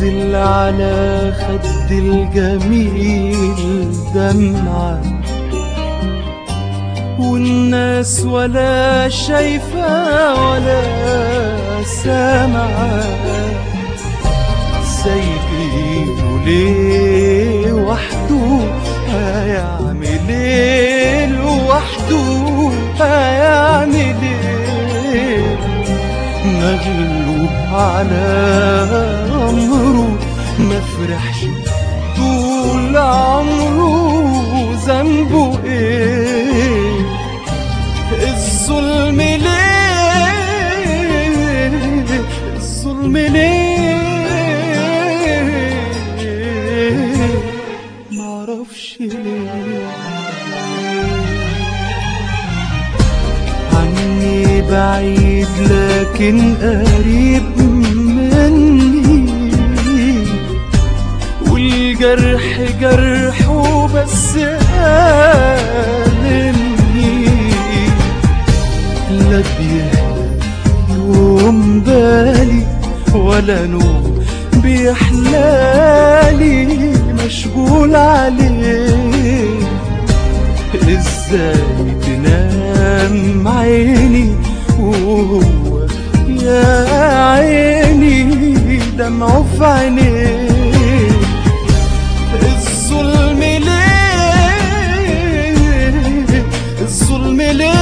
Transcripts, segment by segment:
تنزل على خد الجميل دمعة والناس ولا شايفة ولا سامعة سايبينه ليه وحده هيعمل ايه لوحده هيعمل ايه مغلوب على أمره ما فرحش طول عمره ذنبه ايه الظلم ليه الظلم ليه معرفش ليه عني بعيد لكن قريب مني والجرح جرحه بس ألمني لا بيهدى يوم بالي ولا نوم بيحلالي مشغول عليه ازاي تنام عيني وهو يا عيني دمعه في عينيه الظلم ليه الظلم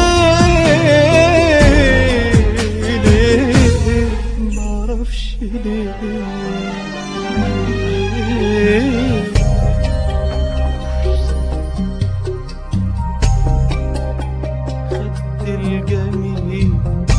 ليه ليه معرفش ليه خد الجميل